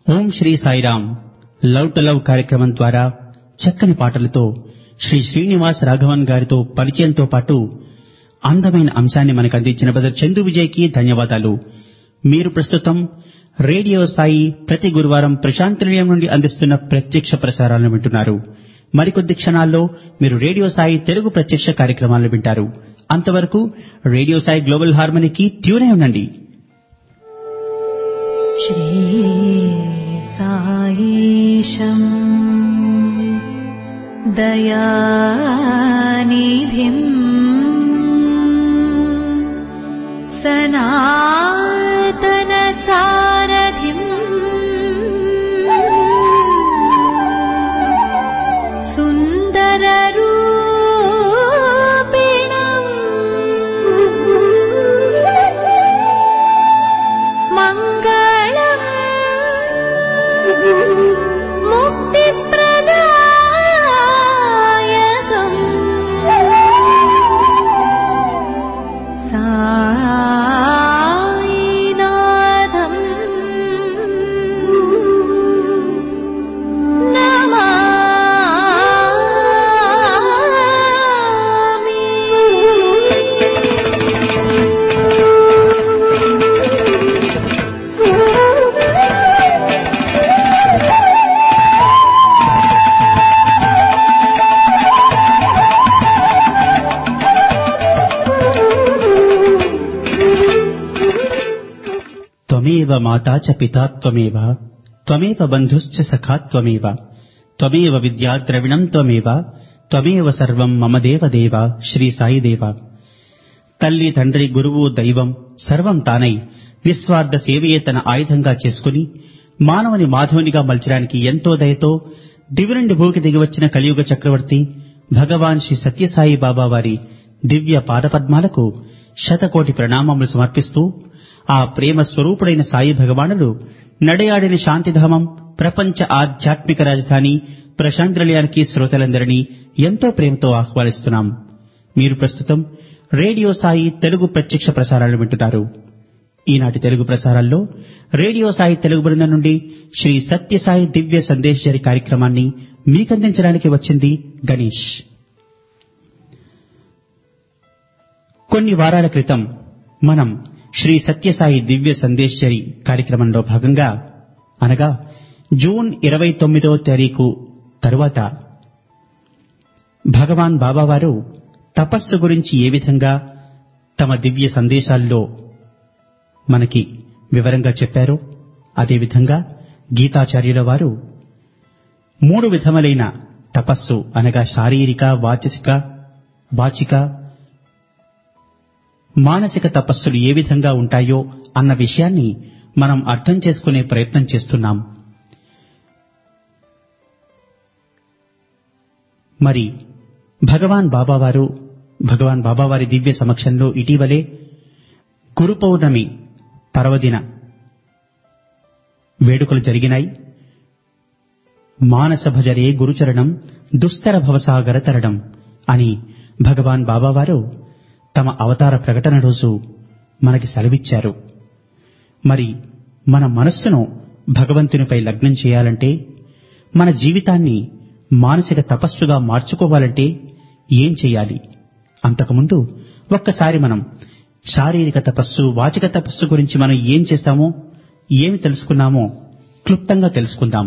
Om Sri Sairam love to love కార్యక్రమం ద్వారా చక్కని పాటలతో శ్రీ శ్రీనివాస్ రాఘవన్ గారితో పరిచయంతో పాటు అందమైన అంశాన్ని మనకు అందించిన బ్రదర్ చందు విజయ్కి ధన్యవాదాలు మీరు ప్రస్తుతం రేడియో సాయి ప్రతి గురువారం ప్రశాంత్ నిలయం నుండి అందిస్తున్న ప్రత్యక్ష ప్రసారాలను వింటున్నారు మరికొద్ది క్షణాల్లో మీరు రేడియో సాయి తెలుగు ప్రత్యక్ష కార్యక్రమాలను వింటారు అంతవరకు రేడియో సాయి గ్లోబల్ హార్మనీకి ట్యూన్ అయి ఉండండి श्रीसायीशम् दयानिधिम् सनातनसारथिम् सुन्दररूपिणम् मङ्गलम् मुक्तिप्रदायकम् सायिनाथम् త్వమేవ మాతా చ పితా త్వమేవ త్వమేవ బంధుశ్చ సఖా త్వమేవ త్వమేవ విద్యా ద్రవిణం త్వమేవ త్వమేవ సర్వం మమ దేవదేవ శ్రీ సాయిదేవ తల్లి తండ్రి గురువు దైవం సర్వం తానై నిస్వార్థ సేవయే తన ఆయుధంగా చేసుకుని మానవుని మాధవునిగా మలచడానికి ఎంతో దయతో దివి నుండి భూకి దిగివచ్చిన కలియుగ చక్రవర్తి భగవాన్ శ్రీ సత్యసాయి బాబా వారి దివ్య పాదపద్మాలకు శతకోటి ప్రణామములు సమర్పిస్తూ ఆ ప్రేమ స్వరూపుడైన సాయి భగవానుడు నడయాడిన శాంతిధామం ప్రపంచ ఆధ్యాత్మిక రాజధాని ప్రశాంతినిలయానికి శ్రోతలందరినీ ఎంతో ప్రేమతో ఆహ్వానిస్తున్నాం మీరు ప్రస్తుతం రేడియో సాయి తెలుగు ప్రత్యక్ష ప్రసారాలు వింటున్నారు ఈనాటి తెలుగు ప్రసారాల్లో రేడియో సాయి తెలుగు బృందం నుండి శ్రీ సత్యసాయి దివ్య సందేశరి కార్యక్రమాన్ని మీకందించడానికి వచ్చింది గణేష్ కొన్ని వారాల క్రితం మనం శ్రీ సత్యసాయి దివ్య సందేశరి కార్యక్రమంలో భాగంగా అనగా జూన్ ఇరవై తొమ్మిదో తారీఖు తరువాత భగవాన్ బాబావారు తపస్సు గురించి ఏ విధంగా తమ దివ్య సందేశాల్లో మనకి వివరంగా చెప్పారో అదేవిధంగా గీతాచార్యుల వారు మూడు విధములైన తపస్సు అనగా శారీరక వాచసిక వాచిక మానసిక తపస్సులు ఏ విధంగా ఉంటాయో అన్న విషయాన్ని మనం అర్థం చేసుకునే ప్రయత్నం చేస్తున్నాం మరి భగవాన్ బాబావారు భగవాన్ బాబావారి దివ్య సమక్షంలో ఇటీవలే గురు పౌర్ణమి పర్వదిన వేడుకలు జరిగినాయి మానస భజరే గురుచరణం దుస్తర భవసాగర తరణం అని భగవాన్ బాబావారు తమ అవతార ప్రకటన రోజు మనకి సెలవిచ్చారు మరి మన మనస్సును భగవంతునిపై లగ్నం చేయాలంటే మన జీవితాన్ని మానసిక తపస్సుగా మార్చుకోవాలంటే ఏం చేయాలి అంతకుముందు ఒక్కసారి మనం శారీరక తపస్సు వాచిక తపస్సు గురించి మనం ఏం చేస్తామో ఏమి తెలుసుకున్నామో క్లుప్తంగా తెలుసుకుందాం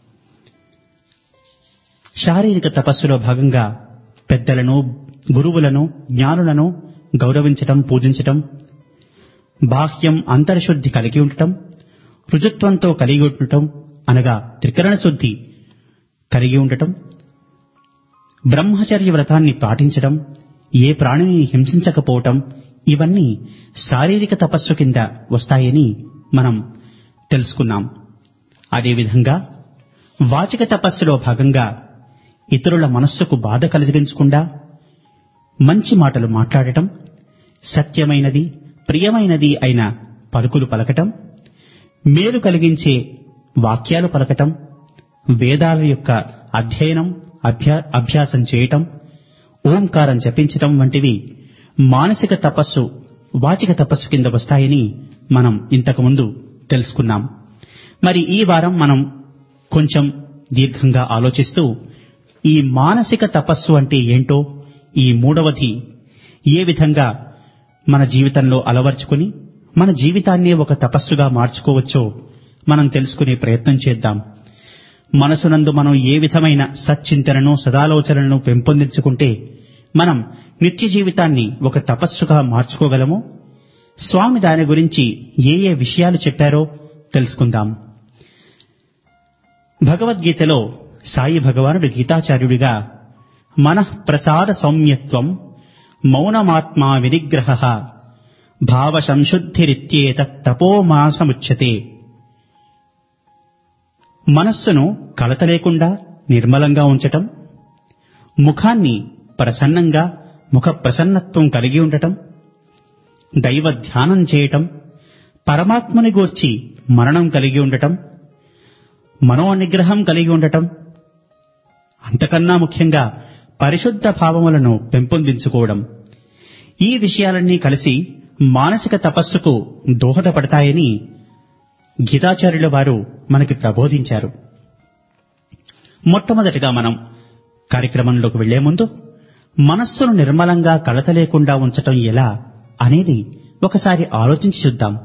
శారీరక తపస్సులో భాగంగా పెద్దలను గురువులను జ్ఞానులను గౌరవించటం పూజించటం బాహ్యం అంతర్శుద్ధి కలిగి ఉండటం రుజుత్వంతో కలిగి ఉండటం అనగా త్రికరణ శుద్ధి కలిగి ఉండటం బ్రహ్మచర్య వ్రతాన్ని పాటించడం ఏ ప్రాణిని హింసించకపోవటం ఇవన్నీ శారీరక తపస్సు కింద వస్తాయని మనం తెలుసుకున్నాం అదేవిధంగా వాచిక తపస్సులో భాగంగా ఇతరుల మనస్సుకు బాధ కలిగించకుండా మంచి మాటలు మాట్లాడటం సత్యమైనది ప్రియమైనది అయిన పలుకులు పలకటం మేలు కలిగించే వాక్యాలు పలకటం వేదాల యొక్క అధ్యయనం అభ్యా అభ్యాసం చేయటం ఓంకారం జపించటం వంటివి మానసిక తపస్సు వాచిక తపస్సు కింద వస్తాయని మనం ఇంతకుముందు తెలుసుకున్నాం మరి ఈ వారం మనం కొంచెం దీర్ఘంగా ఆలోచిస్తూ ఈ మానసిక తపస్సు అంటే ఏంటో ఈ మూడవది ఏ విధంగా మన జీవితంలో అలవర్చుకుని మన జీవితాన్ని ఒక తపస్సుగా మార్చుకోవచ్చో మనం తెలుసుకునే ప్రయత్నం చేద్దాం మనసునందు మనం ఏ విధమైన సచ్చింతనను సదాలోచనలను పెంపొందించుకుంటే మనం నిత్య జీవితాన్ని ఒక తపస్సుగా మార్చుకోగలమో స్వామి దాని గురించి ఏ ఏ విషయాలు చెప్పారో తెలుసుకుందాం భగవద్గీతలో సాయి భగవానుడు గీతాచార్యుడిగా మనఃప్రసాద సౌమ్యత్వం మౌనమాత్మా వినిగ్రహ భావ సంశుద్ధిరిత్యేత తపోమాసముచ్యతే మనస్సును కలత లేకుండా నిర్మలంగా ఉంచటం ముఖాన్ని ప్రసన్నంగా ముఖ ప్రసన్నత్వం కలిగి ఉండటం దైవ ధ్యానం చేయటం పరమాత్మని గూర్చి మరణం కలిగి ఉండటం మనోనిగ్రహం కలిగి ఉండటం అంతకన్నా ముఖ్యంగా పరిశుద్ధ భావములను పెంపొందించుకోవడం ఈ విషయాలన్నీ కలిసి మానసిక తపస్సుకు దోహదపడతాయని గీతాచార్యుల వారు మనకి ప్రబోధించారు మొట్టమొదటిగా మనం కార్యక్రమంలోకి వెళ్లే ముందు మనస్సును నిర్మలంగా కలత లేకుండా ఉంచటం ఎలా అనేది ఒకసారి ఆలోచించి చూద్దాం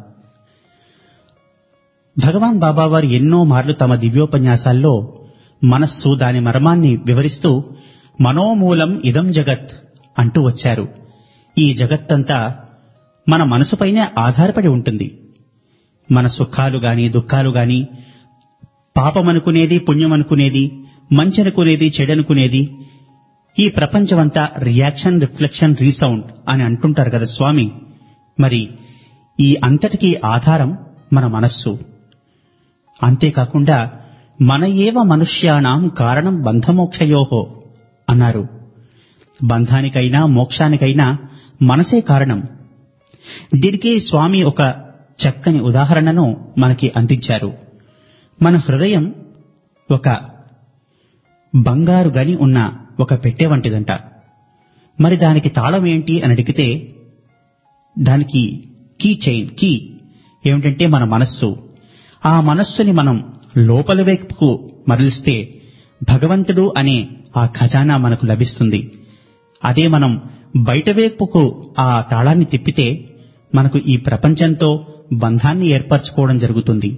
భగవాన్ బాబా వారు ఎన్నో మార్లు తమ దివ్యోపన్యాసాల్లో మనస్సు దాని మర్మాన్ని వివరిస్తూ మనోమూలం ఇదం జగత్ అంటూ వచ్చారు ఈ జగత్తంతా మన మనసుపైనే ఆధారపడి ఉంటుంది మన సుఖాలు గాని దుఃఖాలు గాని పాపమనుకునేది పుణ్యమనుకునేది మంచనుకునేది చెడనుకునేది ఈ ప్రపంచమంతా రియాక్షన్ రిఫ్లెక్షన్ రీసౌండ్ అని అంటుంటారు కదా స్వామి మరి ఈ అంతటికీ ఆధారం మన మనస్సు అంతేకాకుండా మన ఏవ మనుష్యాణం కారణం బంధమోక్షయోహో అన్నారు బంధానికైనా మోక్షానికైనా మనసే కారణం దీనికి స్వామి ఒక చక్కని ఉదాహరణను మనకి అందించారు మన హృదయం ఒక బంగారు గని ఉన్న ఒక పెట్టె వంటిదంట మరి దానికి తాళం ఏంటి అని అడిగితే దానికి కీ చైన్ కీ ఏమిటంటే మన మనస్సు ఆ మనస్సుని మనం లోపల వైపుకు మరలిస్తే భగవంతుడు అనే ఆ ఖజానా మనకు లభిస్తుంది అదే మనం బయట వైపుకు ఆ తాళాన్ని తిప్పితే మనకు ఈ ప్రపంచంతో బంధాన్ని ఏర్పరచుకోవడం జరుగుతుంది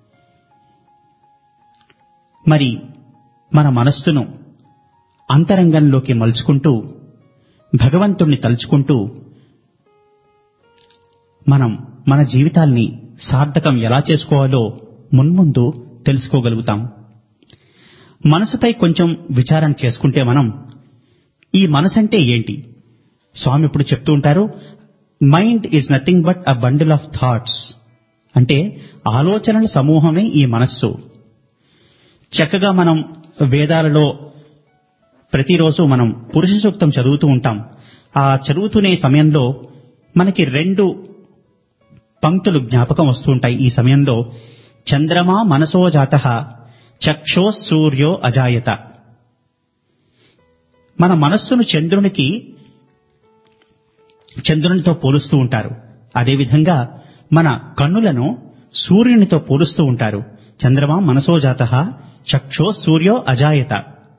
మరి మన మనస్సును అంతరంగంలోకి మలుచుకుంటూ భగవంతుణ్ణి తలుచుకుంటూ మనం మన జీవితాల్ని సార్థకం ఎలా చేసుకోవాలో మున్ముందు తెలుసుకోగలుగుతాం మనసుపై కొంచెం విచారణ చేసుకుంటే మనం ఈ మనసంటే ఏంటి స్వామి ఇప్పుడు చెప్తూ ఉంటారు mind is nothing but a bundle of thoughts అంటే ఆలోచనల సమూహమే ఈ మనస్సు చక్కగా మనం వేదాలలో ప్రతిరోజు మనం పురుష సూక్తం చదువుతూ ఉంటాం ఆ చదువుతునే సమయంలో మనకి రెండు పంక్తులు జ్ఞాపకం వస్తూ ఉంటాయి ఈ సమయంలో చంద్రమా మనసో జాత చక్షో సూర్యో అజాయత మన మనస్సును చంద్రునికి చంద్రునితో పోలుస్తూ ఉంటారు అదేవిధంగా మన కన్నులను సూర్యునితో పోలుస్తూ ఉంటారు చంద్రమా మనసో జాత చక్షో సూర్యో అజాయత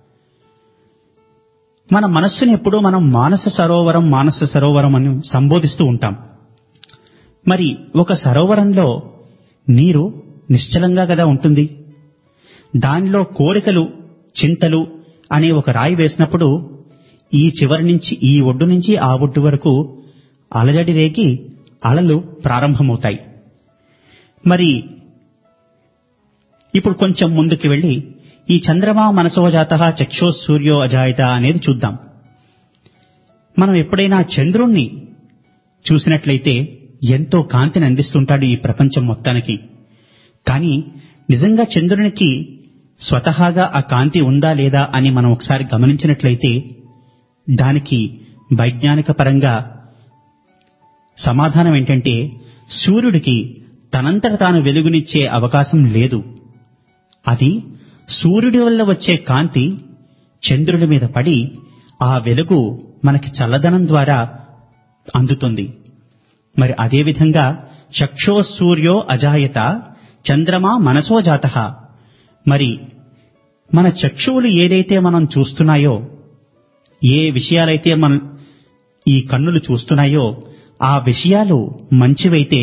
మన మనస్సుని ఎప్పుడూ మనం మానస సరోవరం మానస సరోవరం అని సంబోధిస్తూ ఉంటాం మరి ఒక సరోవరంలో నీరు నిశ్చలంగా కదా ఉంటుంది దానిలో కోరికలు చింతలు అనే ఒక రాయి వేసినప్పుడు ఈ చివరి నుంచి ఈ ఒడ్డు నుంచి ఆ ఒడ్డు వరకు అలజడి రేగి అలలు ప్రారంభమవుతాయి మరి ఇప్పుడు కొంచెం ముందుకు వెళ్ళి ఈ చంద్రమా మనసోజాత చక్షో సూర్యో అజాయత అనేది చూద్దాం మనం ఎప్పుడైనా చంద్రుణ్ణి చూసినట్లయితే ఎంతో కాంతిని అందిస్తుంటాడు ఈ ప్రపంచం మొత్తానికి కానీ నిజంగా చంద్రునికి స్వతహాగా ఆ కాంతి ఉందా లేదా అని మనం ఒకసారి గమనించినట్లయితే దానికి వైజ్ఞానిక పరంగా సమాధానం ఏంటంటే సూర్యుడికి తనంతట తాను వెలుగునిచ్చే అవకాశం లేదు అది సూర్యుడి వల్ల వచ్చే కాంతి చంద్రుడి మీద పడి ఆ వెలుగు మనకి చల్లదనం ద్వారా అందుతుంది మరి అదేవిధంగా చక్షో సూర్యో అజాయత చంద్రమా మనసో జాత మరి మన చక్షువులు ఏదైతే మనం చూస్తున్నాయో ఏ విషయాలైతే మనం ఈ కన్నులు చూస్తున్నాయో ఆ విషయాలు మంచివైతే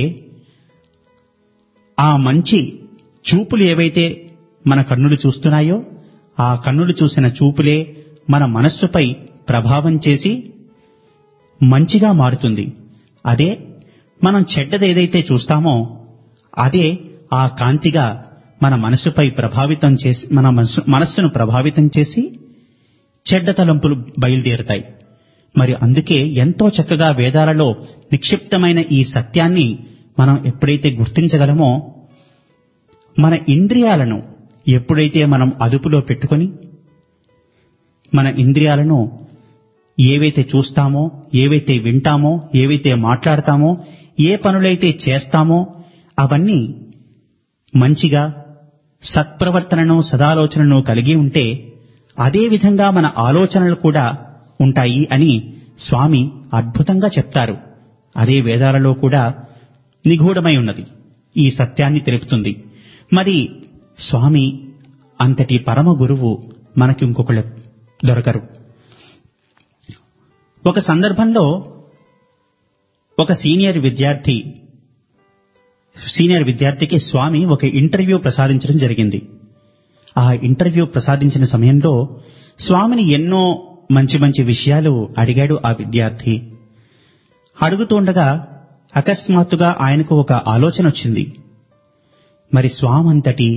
ఆ మంచి చూపులు ఏవైతే మన కన్నులు చూస్తున్నాయో ఆ కన్నులు చూసిన చూపులే మన మనస్సుపై ప్రభావం చేసి మంచిగా మారుతుంది అదే మనం చెడ్డది ఏదైతే చూస్తామో అదే ఆ కాంతిగా మన మనసుపై ప్రభావితం చేసి మన మనసు మనస్సును ప్రభావితం చేసి చెడ్డ తలంపులు బయలుదేరుతాయి మరి అందుకే ఎంతో చక్కగా వేదాలలో నిక్షిప్తమైన ఈ సత్యాన్ని మనం ఎప్పుడైతే గుర్తించగలమో మన ఇంద్రియాలను ఎప్పుడైతే మనం అదుపులో పెట్టుకొని మన ఇంద్రియాలను ఏవైతే చూస్తామో ఏవైతే వింటామో ఏవైతే మాట్లాడతామో ఏ పనులైతే చేస్తామో అవన్నీ మంచిగా సత్ప్రవర్తనను సదాలోచనను కలిగి ఉంటే అదే విధంగా మన ఆలోచనలు కూడా ఉంటాయి అని స్వామి అద్భుతంగా చెప్తారు అదే వేదాలలో కూడా నిగూఢమై ఉన్నది ఈ సత్యాన్ని తెలుపుతుంది మరి స్వామి అంతటి పరమ గురువు మనకి ఇంకొకళ్ళు దొరకరు ఒక సందర్భంలో ఒక సీనియర్ విద్యార్థి సీనియర్ విద్యార్థికి స్వామి ఒక ఇంటర్వ్యూ ప్రసాదించడం జరిగింది ఆ ఇంటర్వ్యూ ప్రసాదించిన సమయంలో స్వామిని ఎన్నో మంచి మంచి విషయాలు అడిగాడు ఆ విద్యార్థి అడుగుతుండగా అకస్మాత్తుగా ఆయనకు ఒక ఆలోచన వచ్చింది మరి స్వామంతటి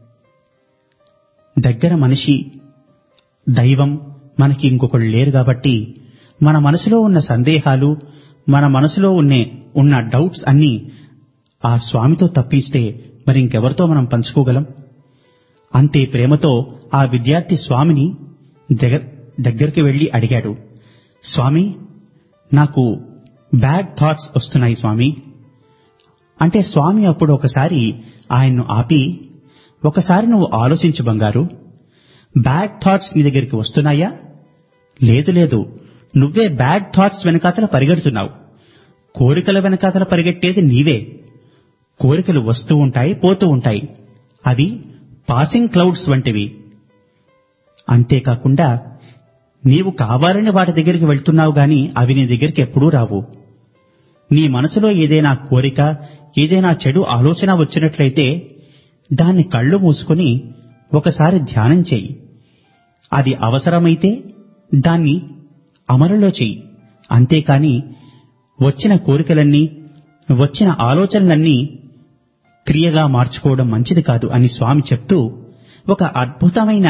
దగ్గర మనిషి దైవం మనకి ఇంకొకళ్ళు లేరు కాబట్టి మన మనసులో ఉన్న సందేహాలు మన మనసులో ఉన్నే ఉన్న డౌట్స్ అన్నీ ఆ స్వామితో తప్పిస్తే మరి ఇంకెవరితో మనం పంచుకోగలం అంతే ప్రేమతో ఆ విద్యార్థి స్వామిని దగ్గర దగ్గరికి వెళ్లి అడిగాడు స్వామి నాకు బ్యాడ్ థాట్స్ వస్తున్నాయి స్వామి అంటే స్వామి అప్పుడు ఒకసారి ఆయన్ను ఆపి ఒకసారి నువ్వు ఆలోచించు బంగారు బ్యాడ్ థాట్స్ నీ దగ్గరికి వస్తున్నాయా లేదు లేదు నువ్వే బ్యాడ్ థాట్స్ వెనకాతల పరిగెడుతున్నావు కోరికల వెనకాతల పరిగెట్టేది నీవే కోరికలు వస్తూ ఉంటాయి పోతూ ఉంటాయి అవి పాసింగ్ క్లౌడ్స్ వంటివి అంతేకాకుండా నీవు కావాలని వాటి దగ్గరికి వెళ్తున్నావు గాని అవి నీ దగ్గరికి ఎప్పుడూ రావు నీ మనసులో ఏదైనా కోరిక ఏదైనా చెడు ఆలోచన వచ్చినట్లయితే దాన్ని కళ్ళు మూసుకొని ఒకసారి ధ్యానం చెయ్యి అది అవసరమైతే దాన్ని అమలులో చెయ్యి అంతేకాని వచ్చిన కోరికలన్నీ వచ్చిన ఆలోచనలన్నీ క్రియగా మార్చుకోవడం మంచిది కాదు అని స్వామి చెప్తూ ఒక అద్భుతమైన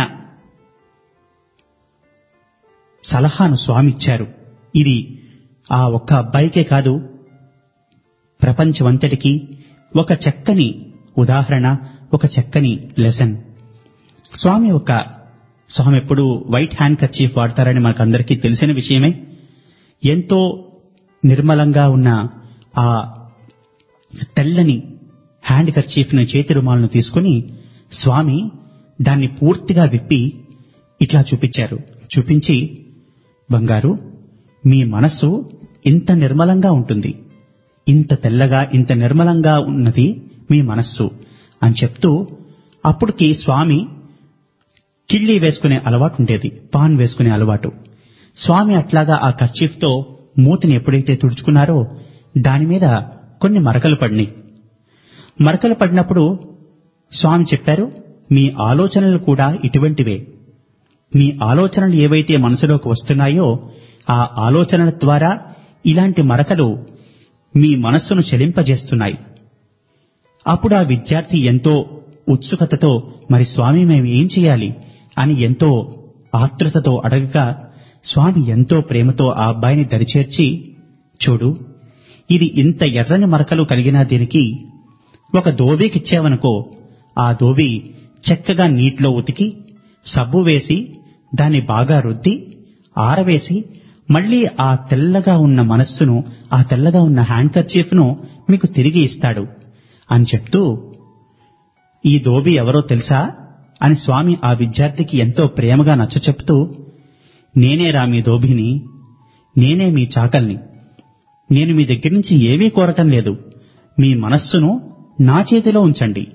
సలహాను స్వామి ఇచ్చారు ఇది ఆ ఒక్క అబ్బాయికే కాదు ప్రపంచమంతటికి ఒక చక్కని ఉదాహరణ ఒక చక్కని లెసన్ స్వామి ఒక స్వామి ఎప్పుడు వైట్ హ్యాండ్ కర్చీఫ్ వాడతారని మనకందరికీ తెలిసిన విషయమే ఎంతో నిర్మలంగా ఉన్న ఆ తెల్లని హ్యాండ్ కర్చీఫ్ని చేతి రుమాలను తీసుకుని స్వామి దాన్ని పూర్తిగా విప్పి ఇట్లా చూపించారు చూపించి బంగారు మీ మనస్సు ఇంత నిర్మలంగా ఉంటుంది ఇంత తెల్లగా ఇంత నిర్మలంగా ఉన్నది మీ మనస్సు అని చెప్తూ అప్పటికి స్వామి కిళ్ళి వేసుకునే అలవాటు ఉండేది పాన్ వేసుకునే అలవాటు స్వామి అట్లాగా ఆ కర్చీఫ్తో మూతిని ఎప్పుడైతే తుడుచుకున్నారో దాని మీద కొన్ని మరకలు పడినాయి మరకలు పడినప్పుడు స్వామి చెప్పారు మీ ఆలోచనలు కూడా ఇటువంటివే మీ ఆలోచనలు ఏవైతే మనసులోకి వస్తున్నాయో ఆ ఆలోచనల ద్వారా ఇలాంటి మరకలు మీ మనస్సును చెలింపజేస్తున్నాయి అప్పుడు ఆ విద్యార్థి ఎంతో ఉత్సుకతతో మరి స్వామి మేము ఏం చేయాలి అని ఎంతో ఆతృతతో అడగగా స్వామి ఎంతో ప్రేమతో ఆ అబ్బాయిని దరిచేర్చి చూడు ఇది ఇంత ఎర్రని మరకలు కలిగిన దీనికి ఒక దోబీకిచ్చావనుకో ఆ దోబి చక్కగా నీటిలో ఉతికి సబ్బు వేసి దాన్ని బాగా రుద్ది ఆరవేసి మళ్ళీ ఆ తెల్లగా ఉన్న మనస్సును ఆ తెల్లగా ఉన్న హ్యాండ్ కర్చీఫ్ను మీకు తిరిగి ఇస్తాడు అని చెప్తూ ఈ దోబి ఎవరో తెలుసా అని స్వామి ఆ విద్యార్థికి ఎంతో ప్రేమగా నచ్చచెప్తూ నేనేరా మీ దోబిని నేనే మీ చాకల్ని నేను మీ దగ్గర నుంచి ఏమీ కోరటం లేదు మీ మనస్సును నా చేతిలో ఉంచండి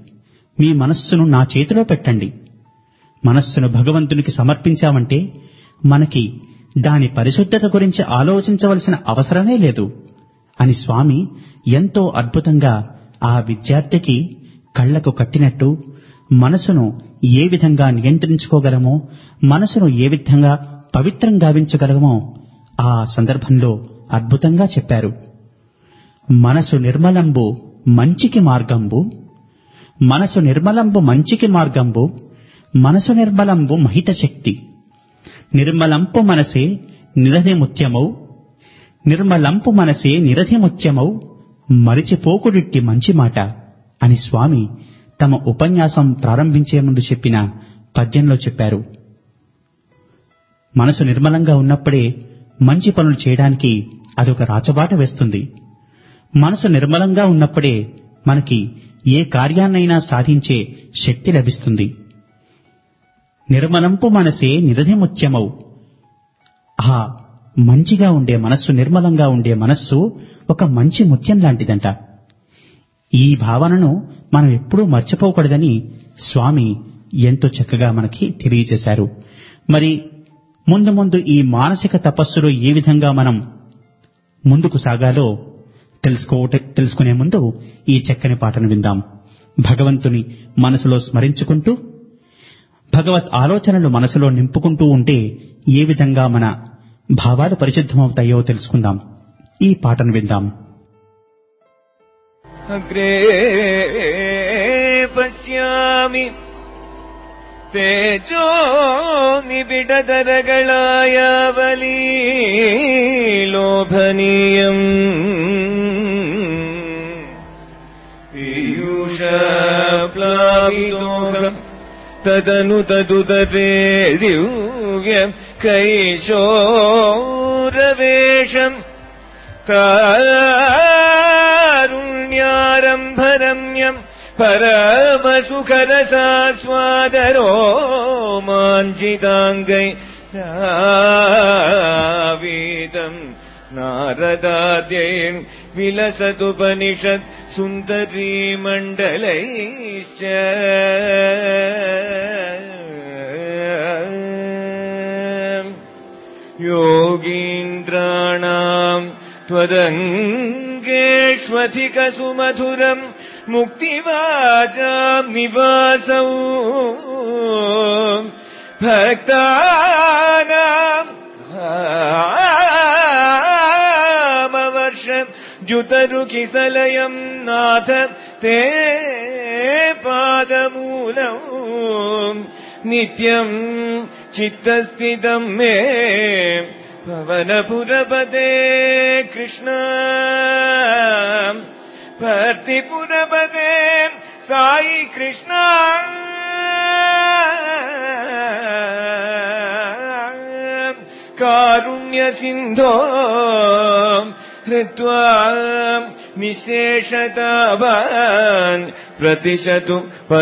మీ మనస్సును నా చేతిలో పెట్టండి మనస్సును భగవంతునికి సమర్పించామంటే మనకి దాని పరిశుద్ధత గురించి ఆలోచించవలసిన అవసరమే లేదు అని స్వామి ఎంతో అద్భుతంగా ఆ విద్యార్థికి కళ్లకు కట్టినట్టు మనసును ఏ విధంగా నియంత్రించుకోగలమో మనసును ఏ విధంగా పవిత్రం గావించగలమో ఆ సందర్భంలో అద్భుతంగా చెప్పారు మనసు నిర్మలంబు మంచికి మార్గంబు మనసు నిర్మలంబు మంచికి మార్గంబు మనసు నిర్మలంబు మహిత శక్తి నిర్మలంపు మనసే నిరధి ముత్యమౌ నిర్మలంపు మనసే నిరధి ముత్యమౌ మరిచిపోకుడిట్టి మంచి మాట అని స్వామి తమ ఉపన్యాసం ప్రారంభించే ముందు చెప్పిన పద్యంలో చెప్పారు మనసు నిర్మలంగా ఉన్నప్పుడే మంచి పనులు చేయడానికి అదొక రాచబాట వేస్తుంది మనసు నిర్మలంగా ఉన్నప్పుడే మనకి ఏ కార్యాన్నైనా సాధించే శక్తి లభిస్తుంది నిర్మలంపు మనసే నిరధి ముత్యమౌ ఆ మంచిగా ఉండే మనస్సు నిర్మలంగా ఉండే మనస్సు ఒక మంచి ముత్యం లాంటిదంట ఈ భావనను మనం ఎప్పుడూ మర్చిపోకూడదని స్వామి ఎంతో చక్కగా మనకి తెలియజేశారు మరి ముందు ముందు ఈ మానసిక తపస్సులో ఏ విధంగా మనం ముందుకు సాగాలో తెలుసుకోవట తెలుసుకునే ముందు ఈ చక్కని పాటను విందాం భగవంతుని మనసులో స్మరించుకుంటూ భగవత్ ఆలోచనలు మనసులో నింపుకుంటూ ఉంటే ఏ విధంగా మన భావాలు పరిశుద్ధమవుతాయో తెలుసుకుందాం ఈ పాటను విందాం अग्रे पश्यामि तेजो निबिडतरगळायावलीलोभनीयम् पीयूषप्लावितोहम् तदनु तदुदरे दिव्य कैशोरवेशम् कारुण्यारम्भरम्यम् परमसुखरसास्वादरो माञ्जिताङ्गै नावीतम् नारदाद्यै विलसदुपनिषत् सुन्दरीमण्डलैश्च योगीन्द्राणाम् त्वदङ्गेष्वधिकसुमधुरम् मुक्तिवाचाम् निवासौ भक्तानाम् आमवर्षम् द्युतरुकिसलयम् नाथ ते पादमूलौ नित्यम् चित्तस्थितम् मे पवनपुरपदे कृष्ण भर्तिपुरपदे साई कृष्ण कारुण्यसिन्धो हृत्वा निशेषतावान् प्रतिशतु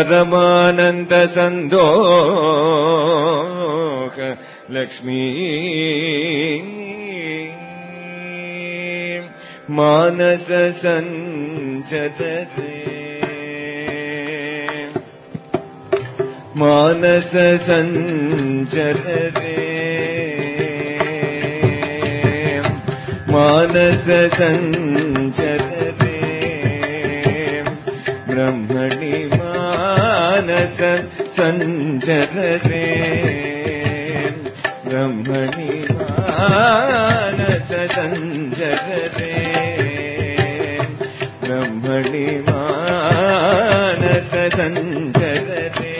परमानन्दसन्दोह लक्ष्मी मानस सञ्चतते मानस सञ्चतते मानस सञ्चतते ब्रह्मणि मानस सञ्चतते ब्रह्मणि मानस सञ्चतते ब्रह्मणि मानस सञ्चतते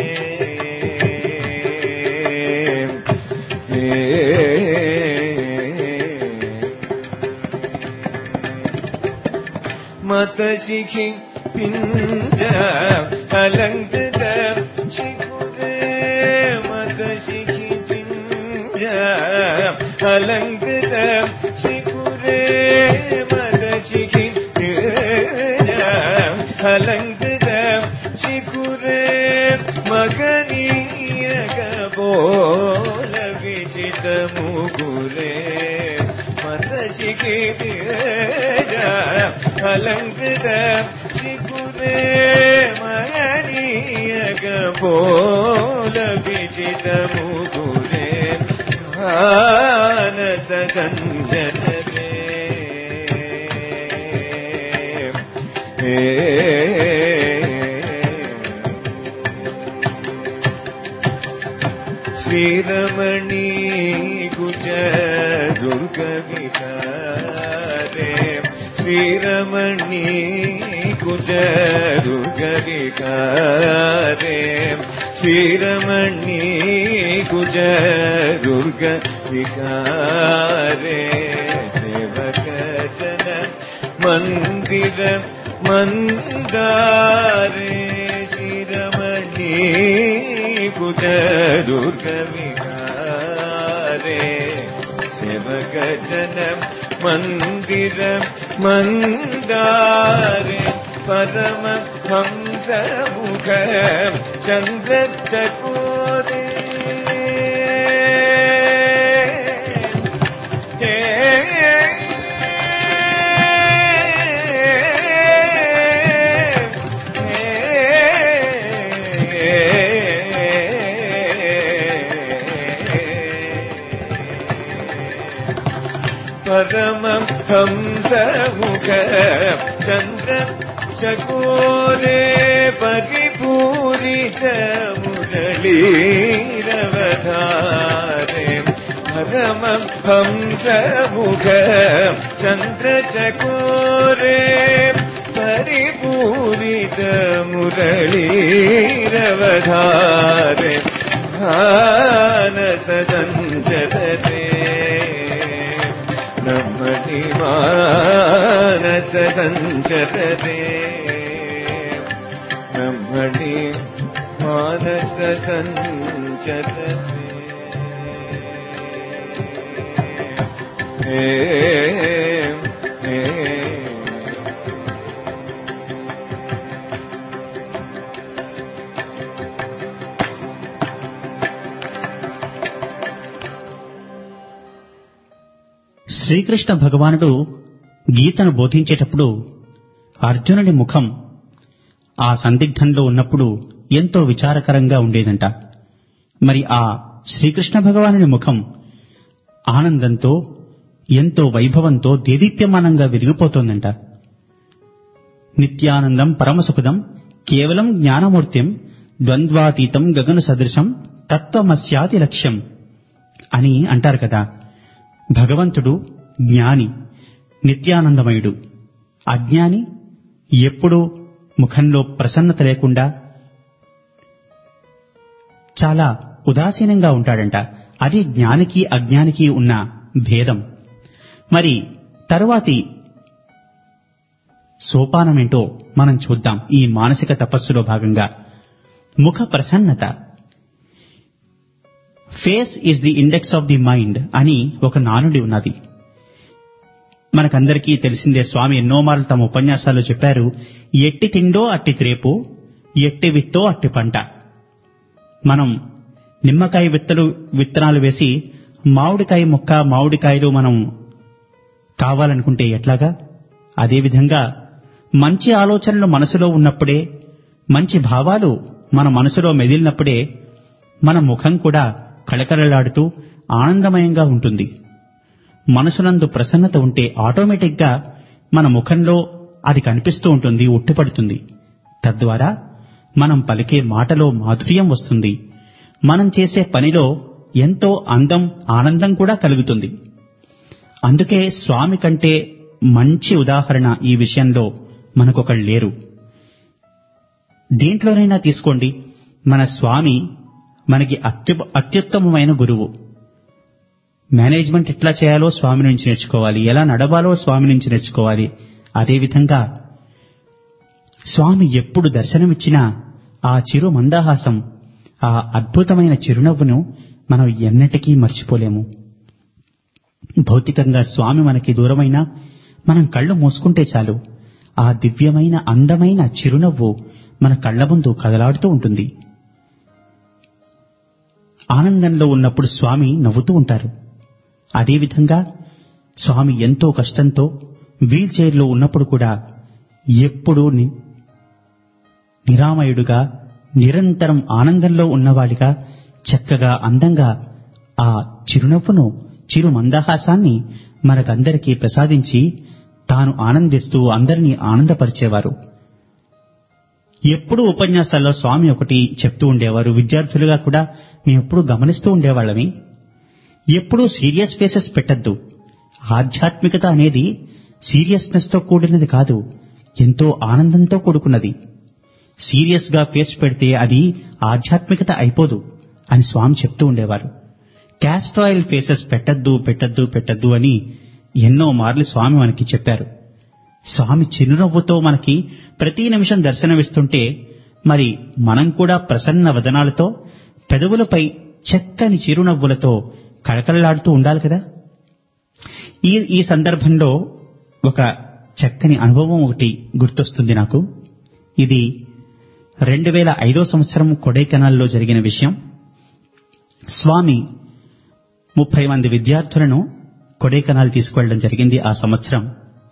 मतशिखि पिञ्ज अलङ्कृत शिखुरे मतशिखि पिञ्ज अलङ्कृत शिखुरे मतशिखि पिञ्ज अलङ्कृत शिखुरे मगनीयकपोल विचितमुकुरे मतशिखि अलङ्कृत शिखुरे मगनीय పోల విజితముగురే మానస సంజనరే శ్రీరమణీ కుజ దుర్గ వికారే శ్రీరమణీ కుజ దుర్గ వికారే శ్రీరమణీ కుజ దుర్గ వికారే సేవక జన మందిర మందారే శ్రీరమణీ కుజ దుర్గ విహారే సేవక జన మందిర మందారే పరమ హంస ముఖ చంద్ర చకోరే పరమం హంస ముఖ చంద్ర చకోరే పరిపూరిత మురళీరవధారే పరమం హంస ముఖ చంద్ర చకోరే పరిపూరిత మురళీరవధారే మానస సంచరే బ్రహ్మణి మానస సంచరే బ్రహ్మణి మానస సంచరే ఏ ఏ శ్రీకృష్ణ భగవానుడు గీతను బోధించేటప్పుడు అర్జునుడి ముఖం ఆ సందిగ్ధంలో ఉన్నప్పుడు ఎంతో విచారకరంగా ఉండేదంట మరి ఆ శ్రీకృష్ణ భగవానుడి ముఖం ఆనందంతో ఎంతో వైభవంతో దేదీప్యమానంగా వెలిగిపోతోందంట నిత్యానందం పరమసుఖదం కేవలం జ్ఞానమూర్త్యం ద్వంద్వాతీతం గగన సదృశం తత్వమస్యాతి లక్ష్యం అని అంటారు కదా భగవంతుడు జ్ఞాని నిత్యానందమయుడు అజ్ఞాని ఎప్పుడూ ముఖంలో ప్రసన్నత లేకుండా చాలా ఉదాసీనంగా ఉంటాడంట అది జ్ఞానికి అజ్ఞానికి ఉన్న భేదం మరి తరువాతి సోపానమేంటో మనం చూద్దాం ఈ మానసిక తపస్సులో భాగంగా ముఖ ప్రసన్నత face is the index of the mind అని ఒక నానుడి ఉన్నది మనకందరికీ తెలిసిందే స్వామి ఎన్నో మార్లు తమ ఉపన్యాసాల్లో చెప్పారు ఎట్టి తిండో అట్టి త్రేపు ఎట్టి విత్తో అట్టి పంట మనం నిమ్మకాయ విత్తలు విత్తనాలు వేసి మామిడికాయ మొక్క మామిడికాయలు మనం కావాలనుకుంటే ఎట్లాగా అదేవిధంగా మంచి ఆలోచనలు మనసులో ఉన్నప్పుడే మంచి భావాలు మన మనసులో మెదిలినప్పుడే మన ముఖం కూడా కళకళలాడుతూ ఆనందమయంగా ఉంటుంది మనసునందు ప్రసన్నత ఉంటే ఆటోమేటిక్గా మన ముఖంలో అది కనిపిస్తూ ఉంటుంది ఉట్టిపడుతుంది తద్వారా మనం పలికే మాటలో మాధుర్యం వస్తుంది మనం చేసే పనిలో ఎంతో అందం ఆనందం కూడా కలుగుతుంది అందుకే స్వామి కంటే మంచి ఉదాహరణ ఈ విషయంలో మనకొకళ్ళు లేరు దీంట్లోనైనా తీసుకోండి మన స్వామి మనకి అత్యు అత్యుత్తమమైన గురువు మేనేజ్మెంట్ ఎట్లా చేయాలో స్వామి నుంచి నేర్చుకోవాలి ఎలా నడవాలో స్వామి నుంచి నేర్చుకోవాలి అదేవిధంగా స్వామి ఎప్పుడు దర్శనమిచ్చినా ఆ చిరు మందహాసం ఆ అద్భుతమైన చిరునవ్వును మనం ఎన్నటికీ మర్చిపోలేము భౌతికంగా స్వామి మనకి దూరమైనా మనం కళ్ళు మూసుకుంటే చాలు ఆ దివ్యమైన అందమైన చిరునవ్వు మన కళ్ళ ముందు కదలాడుతూ ఉంటుంది ఆనందంలో ఉన్నప్పుడు స్వామి నవ్వుతూ ఉంటారు అదేవిధంగా స్వామి ఎంతో కష్టంతో వీల్ చైర్లో ఉన్నప్పుడు కూడా ఎప్పుడూ ని- నిరామయుడుగా నిరంతరం ఆనందంలో ఉన్నవాడిగా చక్కగా అందంగా ఆ చిరునవ్వును చిరు మందహాసాన్ని మనకందరికీ ప్రసాదించి తాను ఆనందిస్తూ అందరినీ ఆనందపరిచేవారు ఎప్పుడూ ఉపన్యాసాల్లో స్వామి ఒకటి చెప్తూ ఉండేవారు విద్యార్థులుగా కూడా మేము ఎప్పుడూ గమనిస్తూ ఉండేవాళ్ళమి ఎప్పుడూ సీరియస్ ఫేసెస్ పెట్టద్దు ఆధ్యాత్మికత అనేది సీరియస్నెస్ తో కూడినది కాదు ఎంతో ఆనందంతో కూడుకున్నది సీరియస్ గా ఫేస్ పెడితే అది ఆధ్యాత్మికత అయిపోదు అని స్వామి చెప్తూ ఉండేవారు క్యాస్ట్రాయిల్ ఫేసెస్ పెట్టద్దు పెట్టద్దు పెట్టద్దు అని ఎన్నో మార్లు స్వామి మనకి చెప్పారు స్వామి చిరునవ్వుతో మనకి ప్రతి నిమిషం దర్శనమిస్తుంటే మరి మనం కూడా ప్రసన్న వదనాలతో పెదవులపై చక్కని చిరునవ్వులతో కళకళలాడుతూ ఉండాలి కదా ఈ ఈ సందర్భంలో ఒక చక్కని అనుభవం ఒకటి గుర్తొస్తుంది నాకు ఇది రెండు వేల ఐదో సంవత్సరం కొడైకెనాల్లో జరిగిన విషయం స్వామి ముప్పై మంది విద్యార్థులను కొడైకెనాల్ తీసుకువెళ్ళడం జరిగింది ఆ సంవత్సరం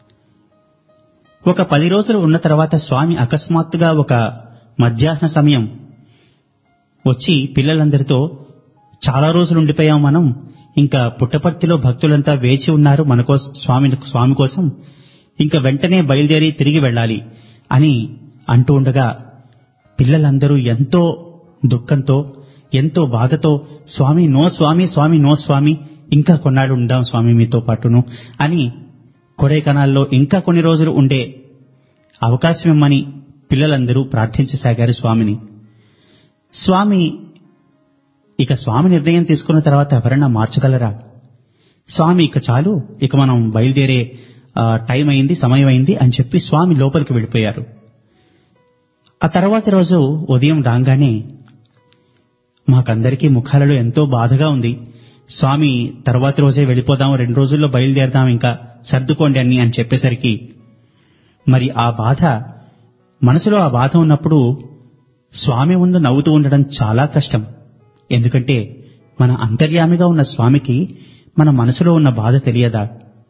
ఒక పది రోజులు ఉన్న తర్వాత స్వామి అకస్మాత్తుగా ఒక మధ్యాహ్న సమయం వచ్చి పిల్లలందరితో చాలా రోజులు ఉండిపోయాం మనం ఇంకా పుట్టపర్తిలో భక్తులంతా వేచి ఉన్నారు మన కోసం స్వామి స్వామి కోసం ఇంకా వెంటనే బయలుదేరి తిరిగి వెళ్ళాలి అని అంటూ ఉండగా పిల్లలందరూ ఎంతో దుఃఖంతో ఎంతో బాధతో స్వామి నో స్వామి స్వామి నో స్వామి ఇంకా కొన్నాళ్ళు ఉందాం స్వామి మీతో పాటును అని కొడైకనాల్లో ఇంకా కొన్ని రోజులు ఉండే అవకాశం ఇమ్మని పిల్లలందరూ ప్రార్థించసాగారు స్వామిని స్వామి ఇక స్వామి నిర్ణయం తీసుకున్న తర్వాత ఎవరన్నా మార్చగలరా స్వామి ఇక చాలు ఇక మనం బయలుదేరే ఆ, టైం అయింది సమయం అయింది అని చెప్పి స్వామి లోపలికి వెళ్ళిపోయారు ఆ తర్వాతి రోజు ఉదయం రాగానే మాకందరికీ ముఖాలలో ఎంతో బాధగా ఉంది స్వామి తర్వాతి రోజే వెళ్ళిపోదాం రెండు రోజుల్లో బయలుదేరదాం ఇంకా సర్దుకోండి అన్ని అని చెప్పేసరికి మరి ఆ బాధ మనసులో ఆ బాధ ఉన్నప్పుడు స్వామి ముందు నవ్వుతూ ఉండడం చాలా కష్టం ఎందుకంటే మన అంతర్యామిగా ఉన్న స్వామికి మన మనసులో ఉన్న బాధ తెలియదా